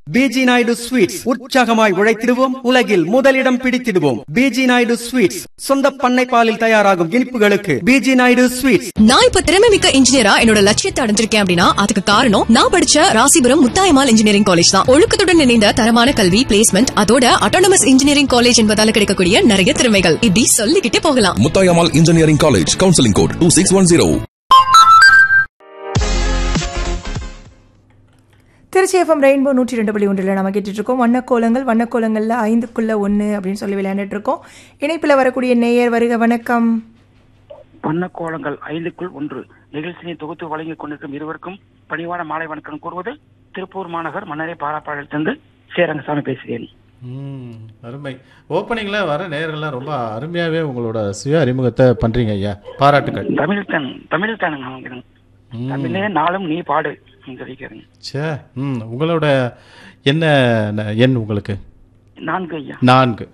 PG Naidu sweets உற்சாகமாய் உழைத்திடுவோம் உலகில் முதலிடம் பிடித்திடுவோம் பிஜி நாயுடு ஸ்வீட்ஸ் சொந்த பண்ணை பாலில் தயாராகும் இனிப்புகளுக்கு பிஜி நாயுடு ஸ்வீட்ஸ் நான் இப்ப திறமை மிக்க இன்ஜினியரா என்னோட லட்சியத்தை அடைஞ்சிருக்கேன் அப்படின்னா அதுக்கு காரணம் நான் படிச்ச ராசிபுரம் முத்தாயமால் இன்ஜினியரிங் காலேஜ் தான் ஒழுக்கத்துடன் இணைந்த தரமான கல்வி பிளேஸ்மெண்ட் அதோட அட்டானமஸ் இன்ஜினியரிங் காலேஜ் என்பதால கிடைக்கக்கூடிய நிறைய திறமைகள் இப்படி சொல்லிக்கிட்டே போகலாம் Muthayammal engineering college counselling code two six one zero Trichy FM rainbow நூற்றி ரெண்டு புள்ளி ஒன்றில் நம்ம கேட்டுட்டு இருக்கோம் வண்ணக்கோலங்கள் வண்ணக்கோலங்களில் ஐந்துக்குள்ள ஒன்று அப்படின்னு சொல்லி விளையாண்டுட்டு இருக்கோம் இணைப்பில் வரக்கூடிய நேயர் வருக வணக்கம் வண்ணக்கோலங்கள் ஐந்துக்குள் ஒன்று நிகழ்ச்சியை தொகுத்து வழங்கிக் கொண்டிருக்கும் இருவருக்கும் பணிவான மாலை வணக்கம் கூறுவது திருப்பூர் மாநகர் மன்னரை பாராப்பாளத்திலிருந்து சேரங்கசாமி பேசுகிறேன் ம் அருமை ஓப்பனிங்கில் வர நேயர்கள்லாம் ரொம்ப அருமையாகவே உங்களோட சுய அறிமுகத்தை பண்ணுறீங்க ஐயா பாராட்டுக்கள் தமிழ் தன் தமிழ் தானுங்க ம். தமிழே நாளும் நீ பாடு சொல்லிக்கிறேன் சே ம் உங்களோட என்ன ந- எண் உங்களுக்கு நான்கு ஐயா நான்கு